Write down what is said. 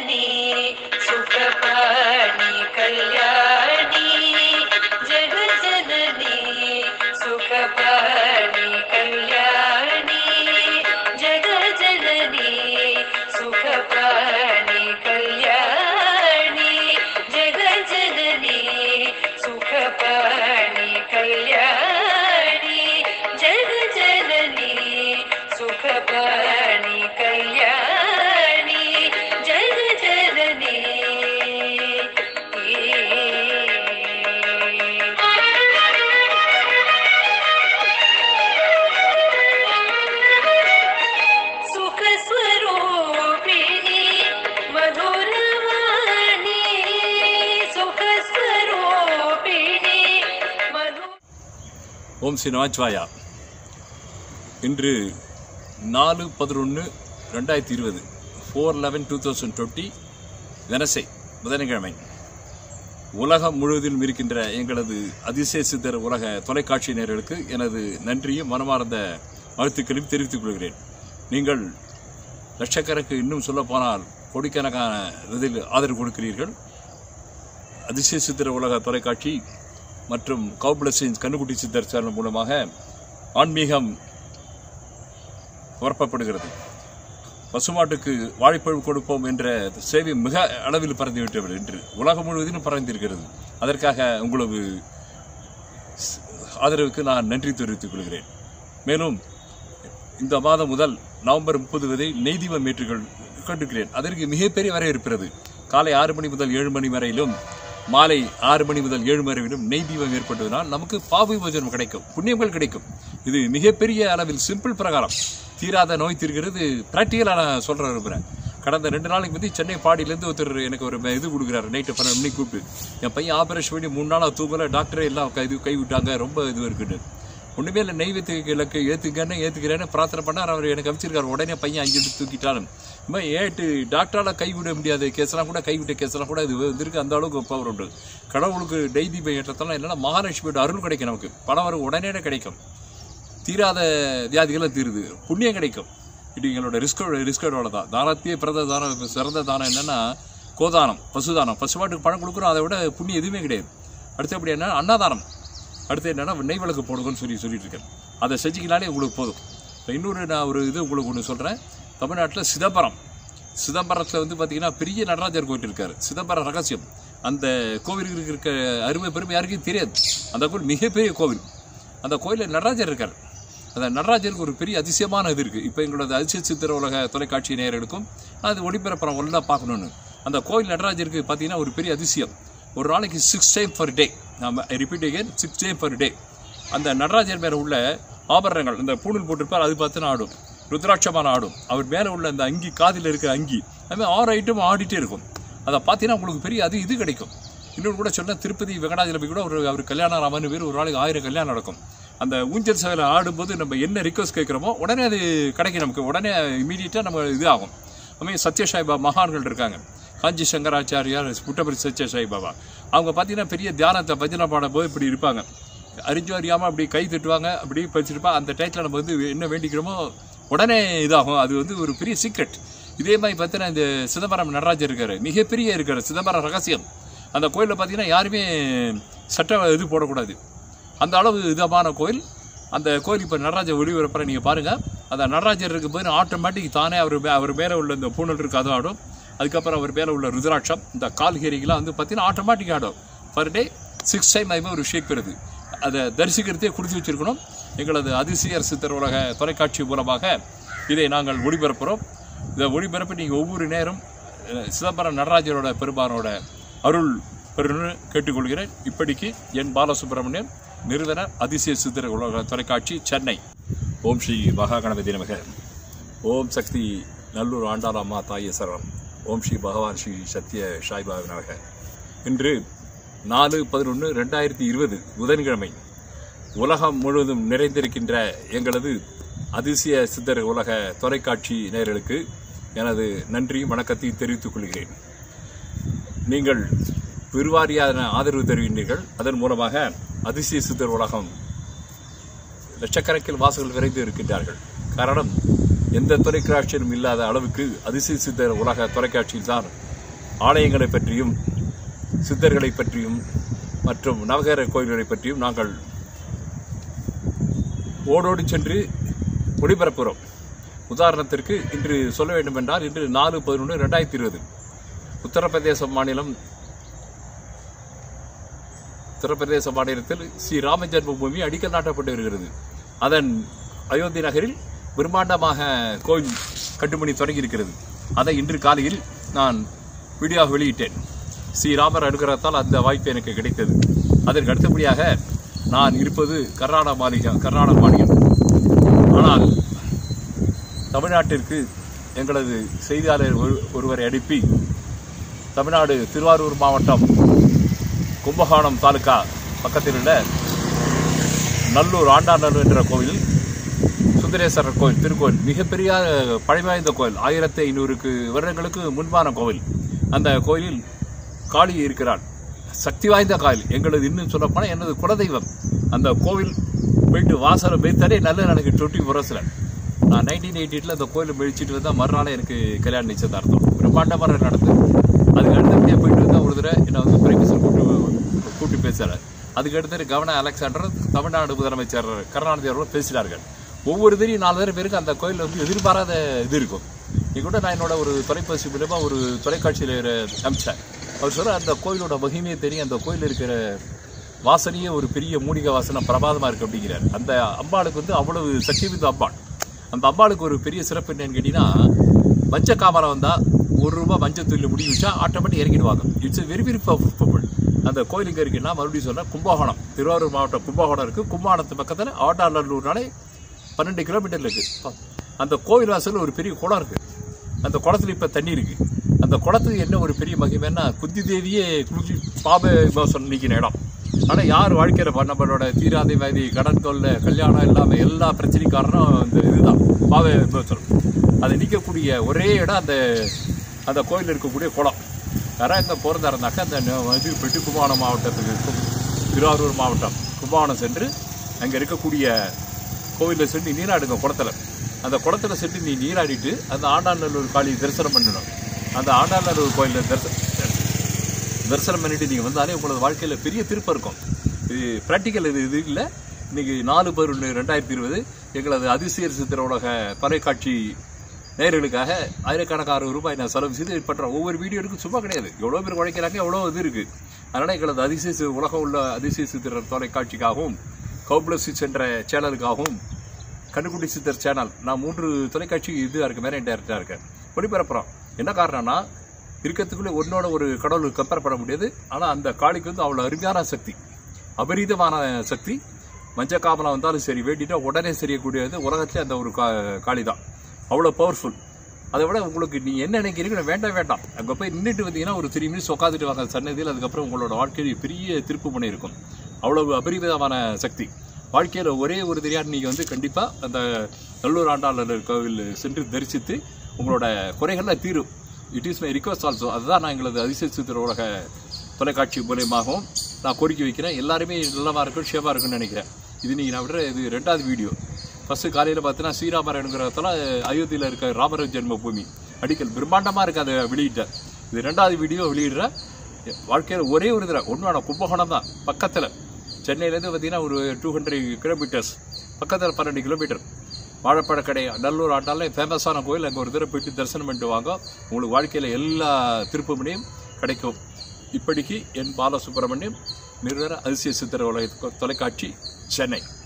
जननी सुखपाणि कल्याणी जगज्जननी सुखपाणि कल्याणी जगज्जननी सुखपाणि कल्याणी जगज्जननी सुखपाणि कल्याणी जगज्जननी सुखपाणि कल्याणी जगज्जननी सुखस्वरूपिणी मधुरवाणी सुखस्वरूपिणी मधुर ஓம் ஸ்ரீ நமச்சிவாயா இன்று நாலு பதினொன்று ரெண்டாயிரத்தி இருபது four eleven two thousand twenty Wednesday புதன்கிழமை உலகம் முழுவதிலும் இருக்கின்ற எங்களது அதிசய சித்தர் உலக தொலைக்காட்சி நேயர்களுக்கு எனது நன்றியும் மனமார்ந்த வாழ்த்துக்களையும் தெரிவித்துக் கொள்கிறேன் நீங்கள் லட்சக்கணக்கு இன்னும் சொல்ல போனால் கோடிக்கணக்கான இதில் ஆதரவு கொடுக்கிறீர்கள் அதிசய சித்திர உலக தொலைக்காட்சி மற்றும் கவுபிளசின்ஸ் கண்ணுக்குட்டி சித்தர் சேனல் மூலமாக ஆன்மீகம் பரப்பப்படுகிறது பசுமாட்டுக்கு வாழைப்பழம் கொடுப்போம் என்ற சேவை மிக அளவில் பறந்து விட்டது என்று உலகம் முழுவதிலும் பறந்திருக்கிறது அதற்காக உங்களது ஸ்- ஆதரவுக்கு நான் நன்றி தெரிவித்துக் கொள்கிறேன் மேலும் இந்த மாதம் முதல் நவம்பர் முப்பது வரை நெய்தீபம் ஏற்றுகள் கொண்டிருக்கிறேன் அதற்கு மிகப்பெரிய வரவேற்புகிறது காலை ஆறு மணி முதல் ஏழு மணி வரையிலும் மாலை ஆறு மணி முதல் ஏழு மணி வரையிலும் நெய்தீபம் ஏற்பட்டதனால் நமக்கு பாவு விமோசனம் கிடைக்கும் புண்ணியங்கள் கிடைக்கும் இது மிகப்பெரிய அளவில் சிம்பிள் பிரகாரம் தீராத நோய் தீர்க்கிறது ப்ராக்டிக்கலாக நான் சொல்ற விரும்புகிறேன் கடந்த ரெண்டு நாளைக்கு பற்றி சென்னை பாடியிலேருந்து ஒருத்தர் எனக்கு ஒரு இது கொடுக்குறாரு நைட்டு பன்னெண்டு மணிக்கு கூப்பிட்டு என் பையன் ஆபரேஷன் பண்ணி மூணு நாளாக தூங்கல டாக்டரே எல்லாம் கை- இது கை விட்டாங்க ரொம்ப இது இருக்குன்னு ஒண்ணுமே இல்லை நெய்வேத்திய இலக்கு ஏத்துக்கன்னு ஏத்துக்கிறேன்னு பிரார்த்தனை பண்ணார் அவர் எனக்கு அமைச்சிருக்காரு உடனே பையன் அங்கிட்டு தூக்கிட்டாலும் இந்த மாதிரி ஏட்டு டாக்டரால கைவிட முடியாத கேஸ்லாம் கூட கைவிட்ட கேஸ்லாம் கூட இது வந்திருக்கு அந்த அளவுக்கு பவர் உண்டு கடவுளுக்கு டெய் தீபம் ஏற்றத்தெல்லாம் என்னன்னா மகாலட்சுமியோட அருள் கிடைக்கும் நமக்கு பணம் வரும் உடனே கிடைக்கும் தீராத வியாதிகளும் தீருது புண்ணியம் கிடைக்கும் இது எங்களோட ரிஸ்கோட ரிஸ்கோட தான் தானத்தையே பிறந்த தானம் சிறந்த தானம் என்னன்னா கோதானம் பசுதானம் பசுமாட்டுக்கு பணம் கொடுக்குறோம் அதை விட புண்ணியம் எதுவுமே கிடையாது அடுத்தபடி என்ன அன்னதானம் அடுத்து என்னன்னா நெய் விளக்கு போடுங்கன்னு சொல்லி சொல்லிட்டு இருக்கேன் அதை செஞ்சுக்கினாலே உங்களுக்கு போதும் இப்போ இன்னொரு நான் ஒரு இது உங்களுக்கு ஒன்று சொல்கிறேன் தமிழ்நாட்டில் சிதம்பரம் சிதம்பரத்தில் வந்து பார்த்தீங்கன்னா பெரிய நடராஜர் கோயில் இருக்காரு சிதம்பரம் ரகசியம் அந்த கோவிலுக்கு இருக்க அருமை பெருமை யாருக்கும் தெரியாது அந்த கோவில் மிகப்பெரிய கோவில் அந்த கோயிலில் நடராஜர் இருக்கார் அந்த நடராஜருக்கு ஒரு பெரிய அதிசயமான இது இருக்குது இப்போ எங்களோட அதிசய சித்திர உலக தொலைக்காட்சி நேயர்களுக்கும் அது ஒளிபரப்புறம் ஒன்றா பார்க்கணுன்னு அந்த கோயில் நடராஜருக்கு பார்த்தீங்கன்னா ஒரு பெரிய அதிசயம் ஒரு நாளைக்கு சிக்ஸ் டைம் பர் டே நம்ம repeat again six time per day அந்த நடராஜர் மேலே உள்ள ஆபரணங்கள் இந்த பூணூல் போட்டிருப்பார் அது பார்த்து ஆடும் ருத்ராட்சமான ஆடும் அவர் மேலே உள்ள அந்த அங்கி காதில் இருக்கிற அங்கி அதுமாதிரி ஆறு ஐட்டம் ஆடிட்டே இருக்கும் அதை பார்த்தீங்கன்னா உங்களுக்கு பெரிய அது இது கிடைக்கும் இன்னொரு கூட சொன்ன திருப்பதி வெங்கடாஜலபதி கூட ஒரு அவர் கல்யாணம் ராமன் பேர் ஒரு நாளைக்கு ஆயிரம் கல்யாணம் நடக்கும் அந்த ஊஞ்சல் சேவையில் ஆடும்போது நம்ம என்ன ரிக்வஸ்ட் கேட்குறோமோ உடனே அது கிடைக்கும் நமக்கு உடனே இமீடியட்டாக நம்ம இது ஆகும் அதுமாதிரி சத்யசாய் பாபா மகான்கள் இருக்காங்க காஞ்சி சங்கராச்சாரியார் புட்டபரி சத்யசாய் பாபா அவங்க பார்த்தீங்கன்னா பெரிய தியானத்தை பஜனை பாடும் போது இப்படி இருப்பாங்க அறிஞ்சோ அறியாமல் அப்படி கை தட்டுவாங்க அப்படி படிச்சிருப்பா அந்த டயத்தில் நம்ம வந்து என்ன வேண்டிக்கிறோமோ உடனே இதாகும் அது வந்து ஒரு பெரிய சீக்ரெட் இதே மாதிரி பார்த்தீங்கன்னா இந்த சிதம்பரம் நடராஜர் இருக்காரு மிகப்பெரிய இருக்காரு சிதம்பரம் ரகசியம் அந்த கோயிலில் பார்த்தீங்கன்னா யாருமே சட்ட இது போடக்கூடாது அந்த அளவு இதமான கோயில் அந்த கோயில் இப்போ நடராஜர் ஒளிபரப்புற நீங்கள் பாருங்கள் அந்த நடராஜர் இருக்கும் போது ஆட்டோமேட்டிக் தானே அவர் மே- அவர் மேலே உள்ள இந்த பூணல் இருக்கு அது ஆடும் அதுக்கப்புறம் அவர் மேலே உள்ள ருத்ராட்சம் இந்த கால்கேரிகெலாம் வந்து பார்த்தீங்கன்னா ஆட்டோமேட்டிக் ஆடும் பர் டே சிக்ஸ் டைம் அதுமாதிரி ஒரு ஷேக் பெறுது அதை தரிசிக்கிறதே கொடுத்து வச்சிருக்கணும் எங்களது அதிசயர் சித்தர் உலக தொலைக்காட்சி மூலமாக இதை நாங்கள் ஒளிபரப்புகிறோம் இதை ஒளிபரப்பி நீங்கள் ஒவ்வொரு நேரம் அஹ், சிதம்பரம் நடராஜரோட பெருமானோட அருள் பெருன்னு கேட்டுக்கொள்கிறேன் இப்படிக்கு என் பாலசுப்ரமணியன் நிறுவனர் அதிசய சித்திர உலக தொலைக்காட்சி சென்னை ஓம் ஸ்ரீ மகா கணபதி நமக ஓம் சக்தி நல்லூர் ஆண்டாளம்மா தாயே சரணம் ஓம் ஸ்ரீ பகவான் ஸ்ரீ சத்ய சாய்பாபா நமக இன்று நாலு பதினொன்று ரெண்டாயிரத்தி இருபது புதன்கிழமை உலகம் முழுவதும் நிறைந்திருக்கின்ற எங்களது அதிசய சித்தர் உலக தொலைக்காட்சி நேயர்களுக்கு எனது நன்றி வணக்கத்தை தெரிவித்துக் கொள்கிறேன் நீங்கள் பெருவாரியான ஆதரவு தருகின்றீர்கள் அதன் மூலமாக அதிசய சித்தர் உலகம் லட்சக்கணக்கில் வாசகர்கள் விரைந்து இருக்கின்றார்கள் காரணம் எந்த தொலைக்காட்சியிலும் இல்லாத அளவுக்கு அதிசய சித்தர் உலக தொலைக்காட்சியில் தான் ஆலயங்களை பற்றியும் சித்தர்களை பற்றியும் மற்றும் நவகர கோயில்களை பற்றியும் நாங்கள் ஓடோடி சென்று ஒளிபரப்புகிறோம் உதாரணத்திற்கு இன்று சொல்ல வேண்டுமென்றால் இன்று நாலு பதினொன்று ரெண்டாயிரத்தி இருபது உத்தரப்பிரதேச மாநிலம் உத்தரப்பிரதேச மாநிலத்தில் ஸ்ரீ ராம ஜென்மபூமி அடிக்கல் நாட்டப்பட்டு வருகிறது அதன் அயோத்தி நகரில் பிரம்மாண்டமாக கோயில் கட்டுமணி தொடங்கி இருக்கிறது அதை இன்று காலையில் நான் வீடியோவாக வெளியிட்டேன் ஸ்ரீராமர் அனுகிரகத்தால் அந்த வாய்ப்பு எனக்கு கிடைத்தது அதற்கு அடுத்தபடியாக நான் இருப்பது கர்நாடக மாநிலம் கர்நாடக மாநிலம் ஆனால் தமிழ்நாட்டிற்கு எங்களது செய்தியாளர் ஒரு- ஒருவரை அனுப்பி தமிழ்நாடு திருவாரூர் மாவட்டம் கும்பகோணம் தாலுகா பக்கத்தில் உள்ள நல்லூர் ஆண்டாநல்லூர் என்ற கோவில் சுந்தரேஸ்வரர் கோயில் திருக்கோயில் மிகப்பெரிய பழமை வாய்ந்த கோயில் ஆயிரத்தி ஐநூறுக்கு வருடங்களுக்கு முன்பான கோவில் அந்த கோயிலில் காளி இருக்கிறாள் சக்தி வாய்ந்த காயில் எங்களது இன்னும் சொல்லப்போனால் எனது குலதெய்வம் அந்த கோவில் போயிட்டு வாசலை போய்த்தாலே நல்ல எனக்கு டுவெண்ட்டி ஃபோர்ஸில் நான் நைன்டீன் எயிட்டியில் அந்த கோயிலை மெழிச்சிட்டு வந்தால் மறுநாள் எனக்கு கல்யாணம் நிச்சயதார்த்தம் பிரம்மாண்டமாக நடந்தது அதுக்கு அடுத்தபடியாக போயிட்டு வந்தால் ஒரு தடவை என்னை வந்து பிரைமிசர் கூட்டு கூட்டி பேசுகிறார் அதுக்கு அடுத்து கவர்னர் அலெக்சாண்டர் தமிழ்நாடு முதலமைச்சர் கருணாநிதி அவர்கள் பேசினார்கள் ஒவ்வொரு தரையும் நாலு தடவை பேருக்கு அந்த கோயிலில் வந்து எதிர்பாராத இது இருக்கும் நீ கூட நான் என்னோட ஒரு தொலைபேசி மூலமா ஒரு தொலைக்காட்சியில் அமிச்சேன் அவர் சொல்ற அந்த கோயிலோட மகிமையை தெரியும் அந்த கோயில் இருக்கிற வாசனையே ஒரு பெரிய மூலிகை வாசனை பிரமாதமா இருக்கு அப்படிங்கிறார் அந்த அம்பாளுக்கு வந்து அவ்வளவு சக்தி மிகுந்த அம்பாள் அந்த அம்பாளுக்கு ஒரு பெரிய சிறப்பு என்னன்னு கேட்டீங்கன்னா மஞ்ச காமரம் வந்தா ஒரு ரூபாய் மஞ்சள் தூளில் முடி வச்சா ஆட்டோமேட்டிக் இறங்கிடுவாங்க இட்ஸ் வெரி வெரி பவர்ஃபுல் அந்த கோயில் எங்க இருக்குன்னா மறுபடியும் சொன்னா கும்பகோணம் திருவாரூர் மாவட்டம் கும்பகோணம் இருக்கு கும்பகோணத்து பக்கத்துல ஆட்டாநல்லூர்னாலே பன்னெண்டு கிலோமீட்டர்ல இருக்கு அந்த கோவில் வாசல்ல ஒரு பெரிய குளம் இருக்கு அந்த குளத்துல இப்ப தண்ணி இருக்கு அந்த குளத்துக்கு என்ன ஒரு பெரிய மகிமைன்னா குந்தி தேவியே குளிச்சு பாப விமோசனம் நீக்கின இடம் ஆனா யார் வாழ்க்கையில ப- நம்மளோட தீராதை வியாதி கடன் தொல்லை கல்யாணம் இல்லாம எல்லா பிரச்சனையும் காரணம் இந்த இதுதான் பாவ விமோசனம் அதை நீக்கக்கூடிய ஒரே இடம் அந்த அந்த கோயில் இருக்கக்கூடிய குளம் யாராவது இந்த போகிறதா இருந்தாக்கா அந்த ந- இது போயிட்டு கும்பகோணம் மாவட்டத்துக்கு கு- திருவாரூர் மாவட்டம் கும்பகோணம் சென்று அங்கே இருக்கக்கூடிய கோவிலில் சென்று நீராடுங்க குளத்துல அந்த குளத்துல சென்று நீ நீராடிட்டு அந்த ஆண்டாநல்லூர் காளி தரிசனம் பண்ணணும் அந்த ஆண்டாநல்லூர் கோயிலில் தரிசனம் தரிசனம் பண்ணிட்டு நீங்கள் வந்தாலே உங்களது வாழ்க்கையில் பெரிய திருப்பம் இருக்கும் இது ப்ராக்டிக்கல் இது இது இல்லை இன்னைக்கு நாலு பதினொன்று ரெண்டாயிரத்தி இருபது எங்களது அதிசயர் சித்திர உலக தொலைக்காட்சி நேயர்களுக்காக ஆயிரக்கணக்கான ரூபாய் நான் செலவு செய்து பண்ணுறேன் ஒவ்வொரு வீடியோவுக்கும் சும்மா கிடையாது எவ்வளோ பேர் உழைக்கிறாங்க எவ்வளோ இது இருக்கு அதனால் எங்களது அதிசய சி- உலகம் உள்ள அதிசய சித்திர தொலைக்காட்சிக்காகவும் கவுப்ளசிஸ் என்ற சேனலுக்காகவும் கண்ணுக்குட்டி சித்தர் சேனல் நான் மூன்று தொலைக்காட்சி இது இருக்கு மேலே டேரக்டராக இருக்கேன் ஒளிபரப்புறோம் என்ன காரணம்னா இருக்கிறதுக்குள்ளே ஒன்னோட ஒரு கடவுள் கம்பேர் பண்ண முடியாது ஆனால் அந்த காளிக்கு வந்து அவ்வளோ அருமையான சக்தி அபரீதமான சக்தி மஞ்ச காமலம் வந்தாலும் சரி வேண்டிட்டா உடனே செய்யக்கூடியது உலகத்திலே அந்த ஒரு கா- காளி தான் அவ்வளோ பவர்ஃபுல் அதை விட உங்களுக்கு நீ என்ன நினைக்கிறீங்க வேண்டாம் வேண்டாம் அங்கே போய் நின்றுட்டு வந்தீங்கன்னா ஒரு த்ரீ மினிட்ஸ் உட்காந்துட்டு வாங்க சன்னதியில் அதுக்கப்புறம் உங்களோட வாழ்க்கையில் பெரிய திருப்பு முனை இருக்கும் அவ்வளவு அபரிமிதமான சக்தி வாழ்க்கையில் ஒரே ஒரு தெரியாது நீங்கள் வந்து கண்டிப்பாக அந்த நல்லூர் ஆண்டாளர் கோவில் சென்று தரிசித்து உங்களோட குறைகள்லாம் தீரும் it is my request also அதுதான் நான் எங்களது அதிசய சித்திர உலக தொலைக்காட்சி மூலியமாகவும் நான் கோரிக்கை வைக்கிறேன் எல்லாருமே நல்லமா இருக்கும் ஷேவாக இருக்கும்னு நினைக்கிறேன் இது நீங்கள் நான் விடுற இது ரெண்டாவது வீடியோ ஃபர்ஸ்ட் காலையில் பார்த்தீங்கன்னா ஸ்ரீராமரனுங்கிறதால அயோத்தியில் இருக்க ராமர ஜென்ம பூமி அடிக்கல் பிரம்மாண்டமாக இருக்கு அதை வெளியிட்டேன் இது ரெண்டாவது வீடியோ வெளியிடுறேன் வாழ்க்கையில் ஒரே ஒரு தடவை ஒன்றான கும்பகோணம் தான் பக்கத்தில் சென்னையிலேருந்து பார்த்தீங்கன்னா ஒரு டூ ஹண்ட்ரட் கிலோமீட்டர்ஸ் பக்கத்தில் பன்னெண்டு கிலோமீட்டர் வாழைப்பழ கடை நல்லூர் ஆண்டாலே ஃபேமஸான கோயில் அங்கே ஒரு தடவை போயிட்டு தரிசனம் பண்ணிட்டு வாங்க உங்களுக்கு வாழ்க்கையில் எல்லா திருப்பமணியும் கிடைக்கும் இப்படிக்கு என் பாலசுப்ரமணியம் நிறுவன அதிசய சித்திர உலக தொலைக்காட்சி சென்னை